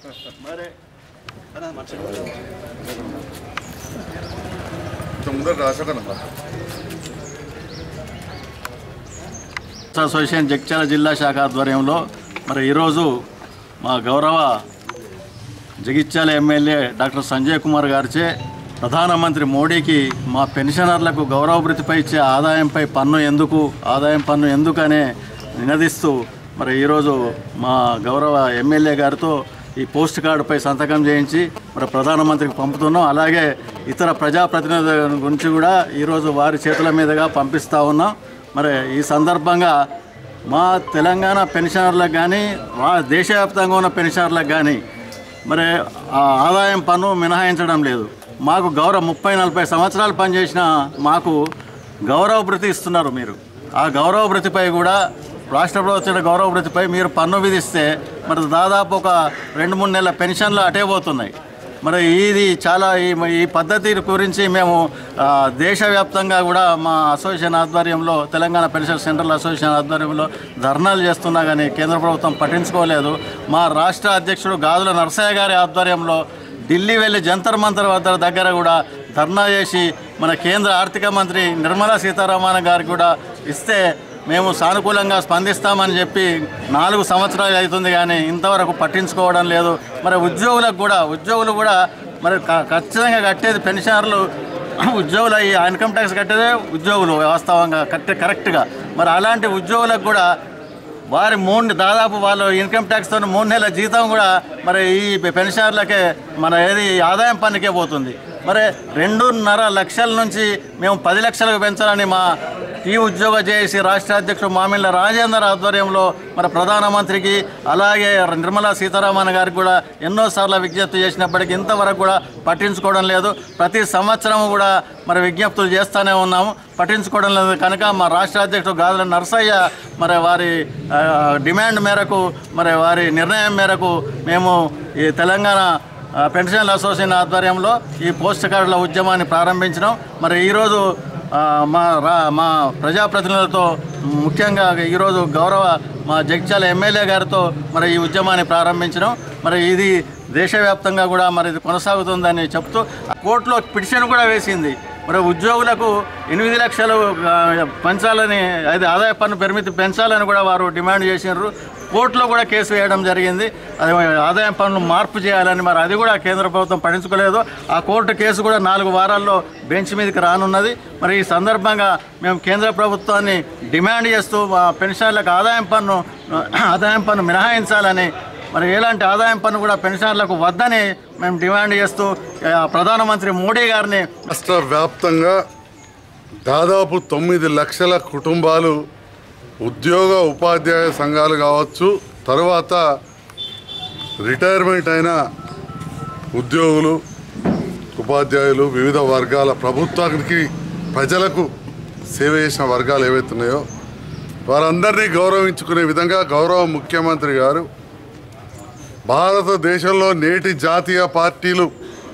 మరి ముందర రాసకనమ్మా అసోసియేషన్ జగిత్యాల జిల్లా శాఖ ఆధ్వర్యంలో మరి ఈరోజు మా గౌరవ జగిత్యాల ఎమ్మెల్యే డాక్టర్ సంజయ్ కుమార్ గారిచే ప్రధానమంత్రి మోడీకి మా పెన్షనర్లకు గౌరవ వృత్తిపై ఇచ్చే ఆదాయంపై పన్ను ఎందుకు ఆదాయం పన్ను ఎందుకనే నినదిస్తూ మరి ఈరోజు మా గౌరవ ఎమ్మెల్యే గారితో ఈ పోస్ట్ కార్డుపై సంతకం చేయించి మరి ప్రధానమంత్రికి పంపుతున్నాం అలాగే ఇతర ప్రజాప్రతినిధుల గురించి కూడా ఈరోజు వారి చేతుల మీదుగా పంపిస్తూ ఉన్నాం మరి ఈ సందర్భంగా మా తెలంగాణ పెన్షనర్లకు కానీ రా దేశవ్యాప్తంగా ఉన్న పెన్షనర్లకు కానీ మరి ఆ ఆదాయం పన్ను మినహాయించడం లేదు మాకు గౌరవ ముప్పై నలభై సంవత్సరాలు పనిచేసిన మాకు గౌరవ భృతి ఇస్తున్నారు మీరు ఆ గౌరవ భృతిపై కూడా రాష్ట్ర ప్రభుత్వం గౌరవ భృతిపై మీరు పన్ను విధిస్తే మరి దాదాపు ఒక రెండు మూడు నెలల పెన్షన్లు అటే పోతున్నాయి మరి ఇది చాలా ఈ ఈ పద్ధతి గురించి మేము ఆ, దేశవ్యాప్తంగా కూడా మా అసోసియేషన్ ఆధ్వర్యంలో తెలంగాణ పెన్షన్ సెంట్రల్ అసోసియేషన్ ఆధ్వర్యంలో ధర్నాలు చేస్తున్నా కానీ కేంద్ర ప్రభుత్వం పట్టించుకోలేదు మా రాష్ట్ర అధ్యక్షుడు గాజుల నరసయ్య గారి ఆధ్వర్యంలో ఢిల్లీ వెళ్ళి జంతర్ మంతర్ వద్ద దగ్గర కూడా ధర్నా చేసి మన కేంద్ర ఆర్థిక మంత్రి నిర్మలా సీతారామన్ గారికి కూడా ఇస్తే మేము సానుకూలంగా స్పందిస్తామని చెప్పి నాలుగు సంవత్సరాలు అవుతుంది కానీ ఇంతవరకు పట్టించుకోవడం లేదు మరి ఉద్యోగులకు కూడా ఉద్యోగులు కూడా మరి క- ఖచ్చితంగా కట్టేది పెన్షనర్లు ఉద్యోగులు ఈ ఇన్కమ్ ట్యాక్స్ కట్టేదే ఉద్యోగులు వాస్తవంగా కరెక్ట్ కరెక్ట్గా మరి అలాంటి ఉద్యోగులకు కూడా వారి మూడు దాదాపు వాళ్ళు ఇన్కమ్ ట్యాక్స్తో మూడు నెలల జీతం కూడా మరి ఈ పెన్షనర్లకే మన ఏది ఆదాయం పన్నుకే పోతుంది మరి రెండున్నర లక్షల నుంచి మేము పది లక్షలకు పెంచాలని మా ఈ ఉద్యోగ చేసి రాష్ట్ర అధ్యక్షుడు మామిళ్ళ రాజేందర్ ఆధ్వర్యంలో మరి ప్రధానమంత్రికి అలాగే నిర్మలా సీతారామన్ గారికి కూడా ఎన్నోసార్లు విజ్ఞప్తి చేసినప్పటికీ ఇంతవరకు కూడా పట్టించుకోవడం లేదు ప్రతి సంవత్సరం కూడా మరి విజ్ఞప్తులు చేస్తూనే ఉన్నాము పట్టించుకోవడం లేదు కనుక మా రాష్ట్ర అధ్యక్షుడు గాజుల నరసయ్య మరి వారి ఆ, డిమాండ్ మేరకు మరి వారి నిర్ణయం మేరకు మేము ఈ తెలంగాణ ఆ, పెన్షన్ల అసోసియేషన్ ఆధ్వర్యంలో ఈ పోస్ట్ కార్డుల ఉద్యమాన్ని ప్రారంభించినాం మరి ఈరోజు ఆ, మా రా మా ప్రజాప్రతినిధులతో ముఖ్యంగా ఈరోజు గౌరవ మా జగిత్యాల ఎమ్మెల్యే గారితో మరి ఈ ఉద్యమాన్ని ప్రారంభించడం మరి ఇది దేశవ్యాప్తంగా కూడా మరి ఇది కొనసాగుతుందని చెప్తూ కోర్టులో పిటిషన్ కూడా వేసింది మరి ఉద్యోగులకు ఎనిమిది లక్షలు ఆ, పెంచాలని అది ఆదాయ పన్ను పరిమితి పెంచాలని కూడా వారు డిమాండ్ చేసినారు కోర్టులో కూడా కేసు వేయడం జరిగింది అది ఆదాయ పన్ను మార్పు చేయాలని మరి అది కూడా కేంద్ర ప్రభుత్వం పట్టించుకోలేదు ఆ కోర్టు కేసు కూడా నాలుగు వారాల్లో బెంచ్ మీదకి రానున్నది మరి ఈ సందర్భంగా మేము కేంద్ర ప్రభుత్వాన్ని డిమాండ్ చేస్తూ మా పెన్షన్లకు ఆదాయం పన్ను ఆదాయం పన్ను మినహాయించాలని మరి ఎలాంటి ఆదాయం పన్ను కూడా పెన్షనర్లకు వద్దని మేము డిమాండ్ చేస్తూ ఆ, ప్రధానమంత్రి మోడీ గారిని రాష్ట్ర వ్యాప్తంగా దాదాపు తొమ్మిది లక్షల కుటుంబాలు ఉద్యోగ ఉపాధ్యాయ సంఘాలు కావచ్చు తర్వాత రిటైర్మెంట్ అయిన ఉద్యోగులు ఉపాధ్యాయులు వివిధ వర్గాల ప్రభుత్వానికి ప్రజలకు సేవ చేసిన వర్గాలు ఏవైతే ఉన్నాయో వారందరినీ గౌరవించుకునే విధంగా గౌరవ ముఖ్యమంత్రి గారు భారతదేశంలో నేటి జాతీయ పార్టీలు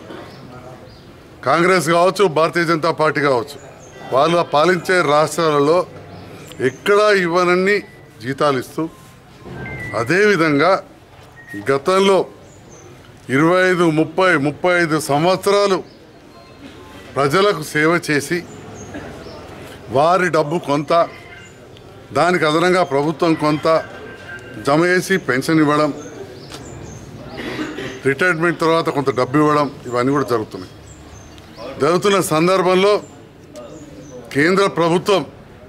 కాంగ్రెస్ కావచ్చు భారతీయ జనతా పార్టీ కావచ్చు వాళ్ళు పాలించే రాష్ట్రాలలో ఎక్కడా ఇవ్వనన్ని జీతాలు ఇస్తూ అదేవిధంగా గతంలో ఇరవై ఐదు ముప్పై ముప్పై ఐదు సంవత్సరాలు ప్రజలకు సేవ చేసి వారి డబ్బు కొంత దానికి అదనంగా ప్రభుత్వం కొంత జమ చేసి పెన్షన్ ఇవ్వడం రిటైర్మెంట్ తర్వాత కొంత డబ్బు ఇవ్వడం ఇవన్నీ కూడా జరుగుతున్నాయి జరుగుతున్న సందర్భంలో కేంద్ర ప్రభుత్వం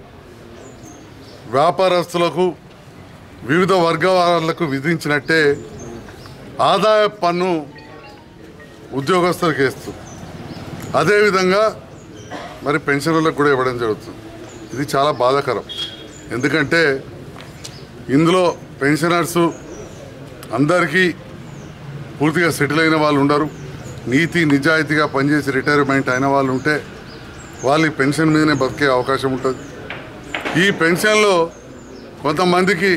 వ్యాపారస్తులకు వివిధ వర్గాలకు విధించినట్టే ఆదాయ పన్ను ఉద్యోగస్తులకు వేస్తుంది అదేవిధంగా మరి పెన్షనర్లకు కూడా ఇవ్వడం జరుగుతుంది ఇది చాలా బాధాకరం ఎందుకంటే ఇందులో పెన్షనర్సు అందరికీ పూర్తిగా సెటిల్ అయిన వాళ్ళు ఉండరు నీతి నిజాయితీగా పనిచేసి రిటైర్మెంట్ అయిన వాళ్ళు ఉంటే వాళ్ళు ఈ పెన్షన్ మీదనే బతికే అవకాశం ఉంటుంది ఈ పెన్షన్లో కొంతమందికి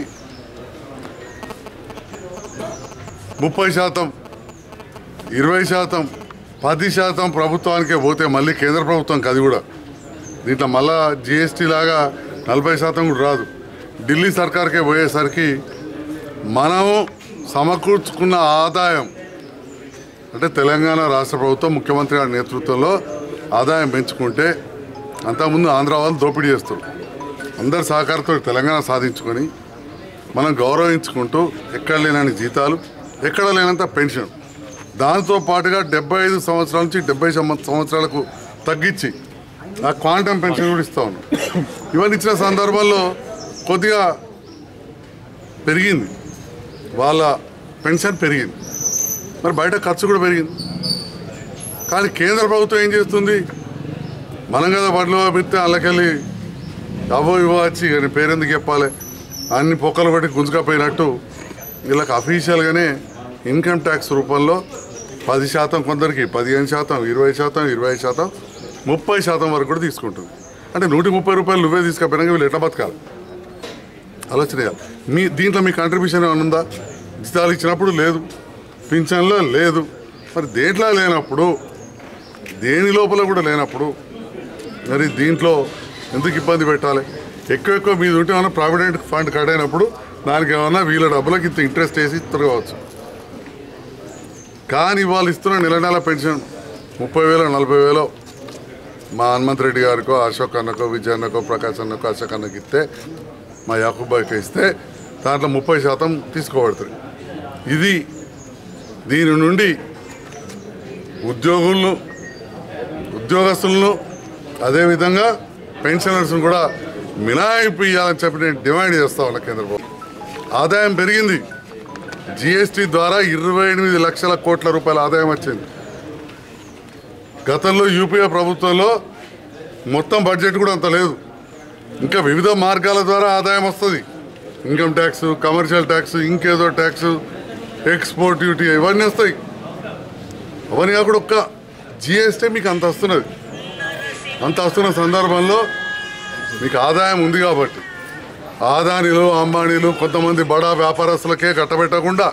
ముప్పై శాతం ఇరవై శాతం పది శాతం ప్రభుత్వానికే పోతే మళ్ళీ కేంద్ర ప్రభుత్వంకి అది కూడా దీంట్లో మళ్ళా జిఎస్టీ లాగా నలభై శాతం కూడా రాదు ఢిల్లీ సర్కార్కే పోయేసరికి మనము సమకూర్చుకున్న ఆదాయం అంటే తెలంగాణ రాష్ట్ర ప్రభుత్వం ముఖ్యమంత్రి గారి నేతృత్వంలో ఆదాయం పెంచుకుంటే అంతకుముందు ఆంధ్ర వాళ్ళు దోపిడీ చేస్తారు అందరి సహకారంతో తెలంగాణ సాధించుకొని మనం గౌరవించుకుంటూ ఎక్కడ లేనని జీతాలు ఎక్కడ లేనంత పెన్షన్ దాంతో పాటుగా డెబ్బై ఐదు సంవత్సరాల నుంచి డెబ్బై సంవత్సరాలకు తగ్గించి ఆ క్వాంటమ్ పెన్షన్ కూడా ఇస్తా ఉన్నాం ఇవన్నీ ఇచ్చిన సందర్భంలో కొద్దిగా పెరిగింది వాళ్ళ పెన్షన్ పెరిగింది మరి బయట ఖర్చు కూడా పెరిగింది కానీ కేంద్ర ప్రభుత్వం ఏం చేస్తుంది మనం కదా బడిలో పెడితే అందుకెళ్ళి అవో ఇవో వచ్చి కానీ పేరెందుకు చెప్పాలి అన్ని పొక్కలు పట్టి గుంజుకపోయినట్టు వీళ్ళకి అఫీషియల్గానే ఇన్కమ్ ట్యాక్స్ రూపంలో పది శాతం కొందరికి పదిహేను శాతం ఇరవై శాతం ఇరవై శాతం ముప్పై శాతం వరకు కూడా తీసుకుంటుంది అంటే నూటి ముప్పై రూపాయలు నువ్వే తీసుకపోయినాక వీళ్ళు ఎట్లా బతకాలి ఆలోచన చేయాలి మీ దీంట్లో మీ కంట్రిబ్యూషన్ ఏమైనా ఉందా జీతాలు ఇచ్చినప్పుడు లేదు పింఛన్లో లేదు మరి దేంట్లో లేనప్పుడు దేని లోపల కూడా లేనప్పుడు మరి దీంట్లో ఎందుకు ఇబ్బంది పెట్టాలి ఎక్కువ ఎక్కువ మీద ఉంటే ఏమైనా ప్రావిడెంట్ ఫండ్ కట్ అయినప్పుడు దానికి ఏమైనా వీళ్ళ డబ్బులకి ఇంత ఇంట్రెస్ట్ వేసి ఇస్తారు కావచ్చు కానీ వాళ్ళు ఇస్తున్న నెల నెల పెన్షన్ ముప్పై వేలు నలభై వేలు మా హనుమంత్ రెడ్డి గారికో అశోక్ అన్నకో విజయ్ అన్నకో ప్రకాష్ అన్నకో అశోక్ అన్నకి ఇస్తే మా యాకుబాయికి ఇస్తే దాంట్లో ముప్పై శాతం తీసుకోబడుతుంది ఇది దీని నుండి ఉద్యోగులను ఉద్యోగస్తులను అదేవిధంగా పెన్షనర్స్ను కూడా మినహాయింపు ఇవ్వాలని చెప్పి నేను డిమాండ్ చేస్తా ఉన్నా కేంద్ర ప్రభుత్వం ఆదాయం పెరిగింది జిఎస్టీ ద్వారా ఇరవై ఎనిమిది లక్షల కోట్ల రూపాయల ఆదాయం వచ్చింది గతంలో యూపీఏ ప్రభుత్వంలో మొత్తం బడ్జెట్ కూడా అంత లేదు ఇంకా వివిధ మార్గాల ద్వారా ఆదాయం వస్తుంది ఇన్కమ్ ట్యాక్స్ కమర్షియల్ ట్యాక్స్ ఇంకేదో ట్యాక్స్ ఎక్స్పోర్ట్ డ్యూటీ ఇవన్నీ వస్తాయి అవన్నీ కాకుండా ఒక్క జిఎస్టీ మీకు అంత వస్తున్నది అంత వస్తున్న సందర్భంలో మీకు ఆదాయం ఉంది కాబట్టి ఆదానీలు అంబానీలు కొంతమంది బడా వ్యాపారస్తులకే కట్టబెట్టకుండా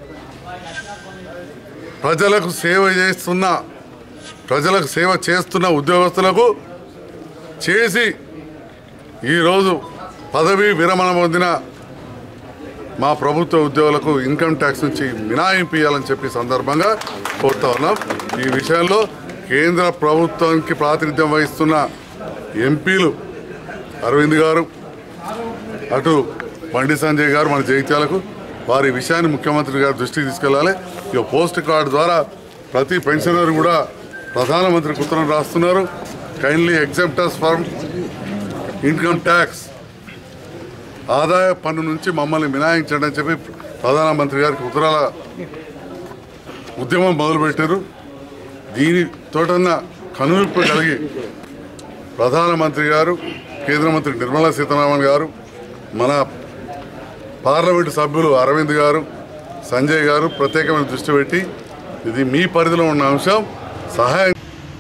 ప్రజలకు సేవ చేస్తున్న ప్రజలకు సేవ చేస్తున్న ఉద్యోగస్తులకు చేసి ఈరోజు పదవి విరమణ పొందిన మా ప్రభుత్వ ఉద్యోగులకు ఇన్కమ్ ట్యాక్స్ నుంచి మినాయింపు ఇవ్వాలని చెప్పి సందర్భంగా కోరుతా ఉన్నాం ఈ విషయంలో కేంద్ర ప్రభుత్వానికి ప్రాతినిధ్యం వహిస్తున్న ఎంపీలు అరవింద్ గారు అటు బండి సంజయ్ గారు మన జగిత్యాలకు వారి విషయాన్ని ముఖ్యమంత్రి గారి దృష్టికి తీసుకెళ్ళాలి ఈ పోస్ట్ కార్డు ద్వారా ప్రతి పెన్షనర్ కూడా ప్రధానమంత్రికి ఉత్తరం రాస్తున్నారు kindly exemptors for income tax ఆదాయ పన్ను నుంచి మమ్మల్ని మినాయించండి అని చెప్పి ప్రధానమంత్రి గారికి ఉత్తరాల ఉద్యమం మొదలుపెట్టారు దీని తోటన్న కనువిప్పు కలిగి ప్రధానమంత్రి గారు కేంద్ర మంత్రి నిర్మలా సీతారామన్ గారు మన పార్లమెంటు సభ్యులు అరవింద్ గారు సంజయ్ గారు ప్రత్యేకమైన దృష్టి పెట్టి ఇది మీ పరిధిలో ఉన్న అంశం సహాయం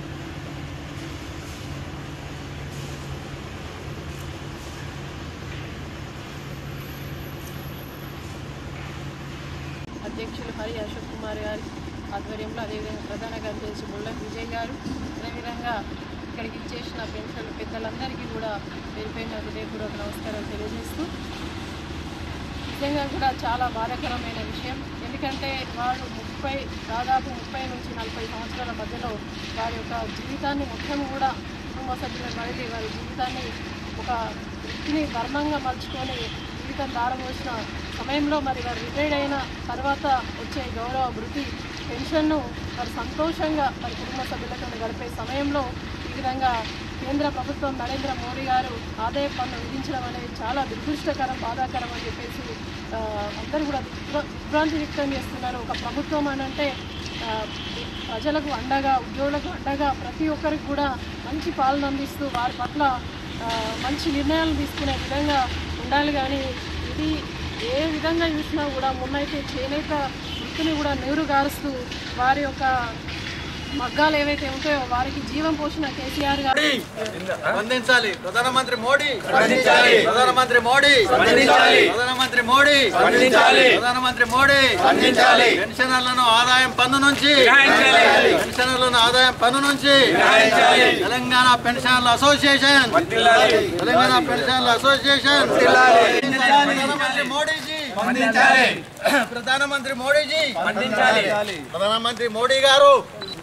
అధ్యక్షులు హరి అశోక్ కుమార్ గారి ఆధ్వర్యంలో అదేవిధంగా ప్రధాన కార్యదర్శి ముళ్ళ విజయ్ గారు అదేవిధంగా ఇక్కడికి ఇచ్చేసిన పెన్షన్ పెద్దలందరికీ కూడా పేరుపైన హృదయపూర్వక నమస్కారం తెలియజేస్తూ నిజంగా కూడా చాలా బాధాకరమైన విషయం ఎందుకంటే వారు ముప్పై దాదాపు ముప్పై నుంచి నలభై సంవత్సరాల మధ్యలో వారి యొక్క జీవితాన్ని మొత్తం కూడా కుటుంబ సభ్యులను వదిలి వారి జీవితాన్ని ఒక వృత్తిని ధర్మంగా మలుచుకొని జీవితం దారమోసిన సమయంలో మరి వారు రిటైర్డ్ అయిన తర్వాత వచ్చే గౌరవ వృత్తి పెన్షన్ను వారు సంతోషంగా వారి కుటుంబ సభ్యులతో గడిపే సమయంలో ఈ విధంగా కేంద్ర ప్రభుత్వం నరేంద్ర మోడీ గారు ఆదాయ పన్ను విధించడం అనేది చాలా దురదృష్టకరం బాధాకరం అని చెప్పేసి ఆ, అందరూ కూడా దిగ్భ్రా- దిగ్భ్రాంతి వ్యక్తం చేస్తున్నారు ఒక ప్రభుత్వం అని అంటే ఆ, ప్రజలకు అండగా ఉద్యోగులకు అండగా ప్రతి ఒక్కరికి కూడా మంచి పాలన అందిస్తూ వారి పట్ల ఆ, మంచి నిర్ణయాలు తీసుకునే విధంగా ఉండాలి కానీ ఇది ఏ విధంగా చూసినా కూడా మొన్నైతే చేనేత వృత్తిని కూడా నీరు గారుస్తూ వారి యొక్క మగ్గాలు ఏవైతే ఉంటాయో వారికి జీవం పోసిన కేసీఆర్ గారు స్పందించాలి ప్రధానమంత్రి మోడీ స్పందించాలి ప్రధానమంత్రి మోడీ స్పందించాలి ప్రధానమంత్రి మోడీ స్పందించాలి ప్రధానమంత్రి మోడీ స్పందించాలి పెన్షనర్లను ఆదాయం పన్ను నుంచి పెన్షనర్లను ఆదాయం పన్ను నుంచి తెలంగాణ పెన్షనర్ల అసోసియేషన్ తెలంగాణ పెన్షనర్ల అసోసియేషన్ ప్రధానమంత్రి మోడీజీ ప్రధానమంత్రి మోడీజీ ప్రధానమంత్రి మోడీ గారు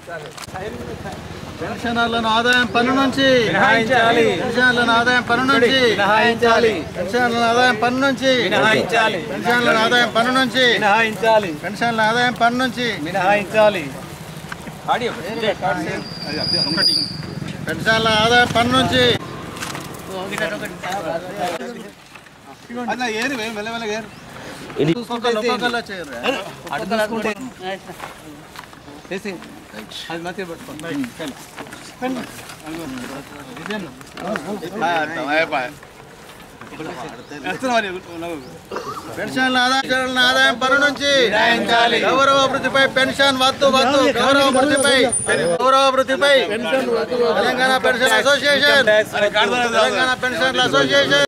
పెన్షనర్లను ఆదాయం పన్ను నుంచి పెన్షనర్లను ఆదాయం పన్ను నుంచి పెన్షనర్లను ఆదాయం పన్ను నుంచి పెన్షనర్లను ఆదాయం పన్ను నుంచి పెన్షన్ల ఆదాయం పన్ను నుంచి పెన్షన్ల ఆదాయం పన్ను నుంచి ఒక్కొక్కరు చేయరు. పెన్షన్ల ఆదాయం ఆదాయం పన్ను నుంచి గౌరవ వృద్ధిపై పెన్షన్ వద్దు వద్దు గౌరవ వృద్ధిపై గౌరవ వృద్ధిపై తెలంగాణ పెన్షన్ అసోసియేషన్ తెలంగాణ పెన్షన్ల అసోసియేషన్